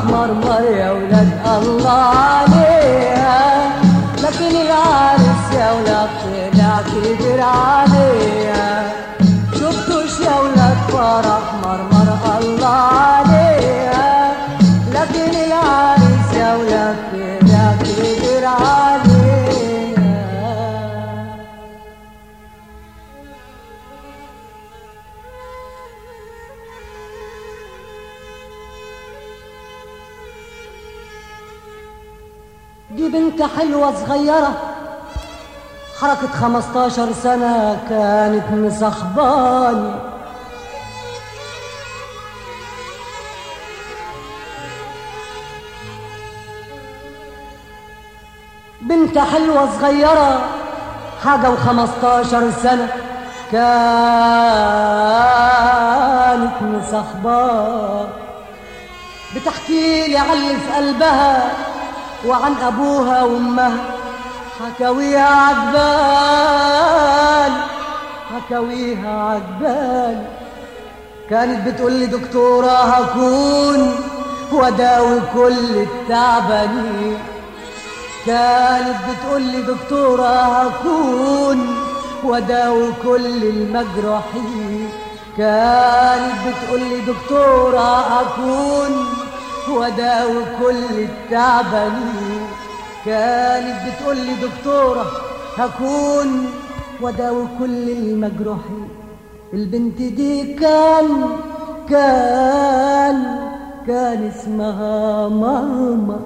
مرمر يا ولاد الله عليها لكن العرس يا ولاد طلع كبر عليها شفتوش يا ولاد فرح مرمر الله عليها لكن العرس يا ولاد طلع كبر عليها دي بنت حلوة صغيرة حركة خمستاشر سنة كانت مصاحباني بنت حلوة صغيرة حاجة وخمستاشر سنة كانت مصاحباني بتحكي لي عن اللي في قلبها وعن ابوها وامها حكاويها عجبان حكاويها عجبان كانت بتقول لي دكتورة هكون وداوي كل التعبانين كانت بتقول لي دكتورة هكون وداوي كل المجروحين كانت بتقول لي دكتورة هكون وداوي كل التعبانين كانت بتقول لي دكتورة هكون وداوي كل المجروحين البنت دي كان كان كان اسمها ماما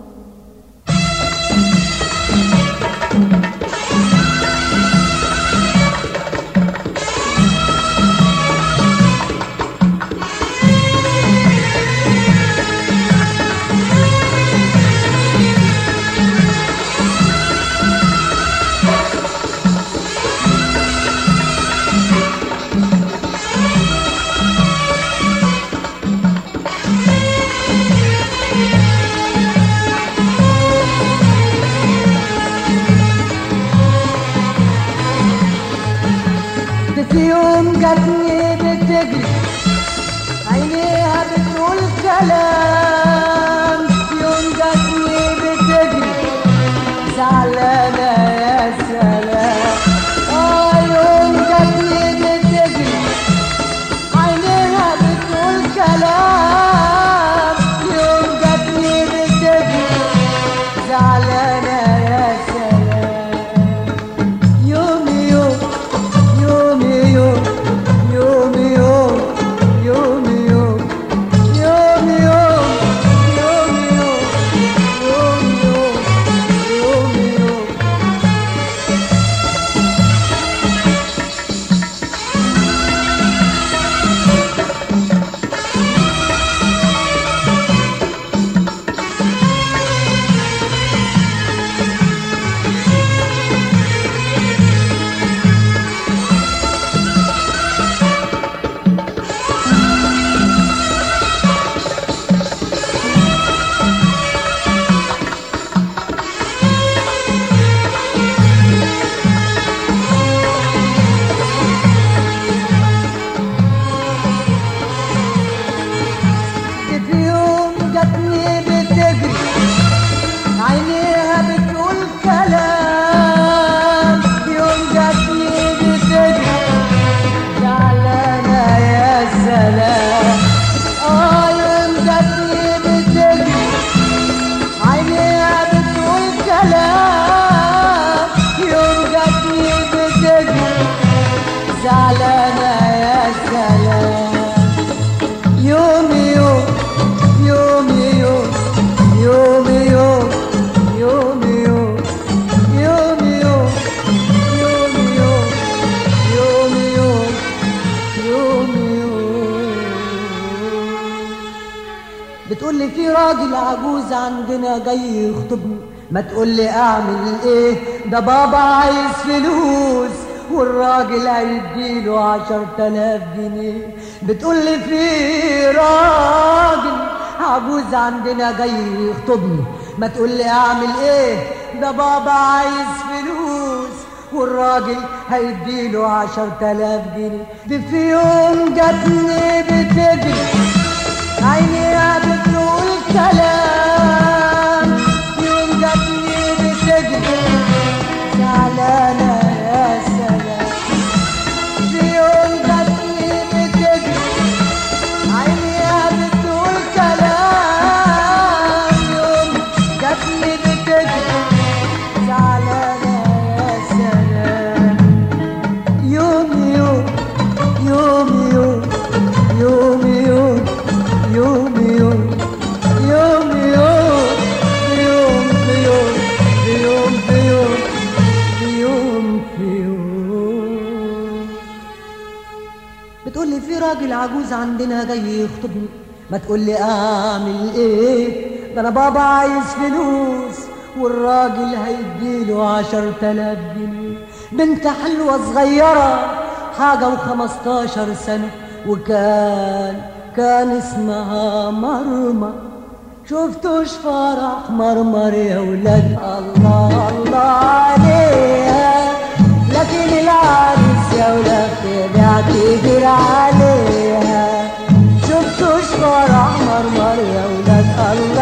في يوم جاتني بتجري عينيها بتقول كلام في يوم جاتني بتجري زعلانة يا سلام اه يوم جاتني بتجري عينيها بتقول كلام يوم جاتني بتجري زعلانة يا سلام يوم يوم يوم يوم يوم يوم يوم يوم يوم يوم يوم يوم يوم يوم يوم في يوم جاتني بتجري عينيها بتقول كلام في يوم جاتني بتجري زعلانة يا سلام اه يوم جاتني بتجري عينيها بتقول كلام يوم جاتني بتجري زعلانة يا سلام يوم يوم يوم يوم يوم يوم يوم يوم يوم يوم يوم يوم يوم يوم يوم بتقول لي في راجل عجوز عندنا جاي يخطبني ما تقول لي اعمل ايه ده بابا عايز فلوس والراجل هيديله عشر تلاف جنيه بتقول لي في راجل عجوز عندنا جاي يخطبني ما تقول لي اعمل ايه ده بابا عايز فلوس والراجل هيديله عشر تلاف جنيه دي في يوم جاتني بتجري عينيها بتقول كلام في راجل عجوز عندنا جاي يخطبني ما تقول لي اعمل ايه ده انا بابا عايز فلوس والراجل هيديله عشر تلاف جنيه بنت حلوة صغيرة حاجة وخمستاشر سنة وكان كان اسمها مرمر شفتوش فرح مرمر يا ولاد الله الله عليها لكن العريس يا ولاد بيعتذر عليها شفتوش فرح مرمر يا ولاد الله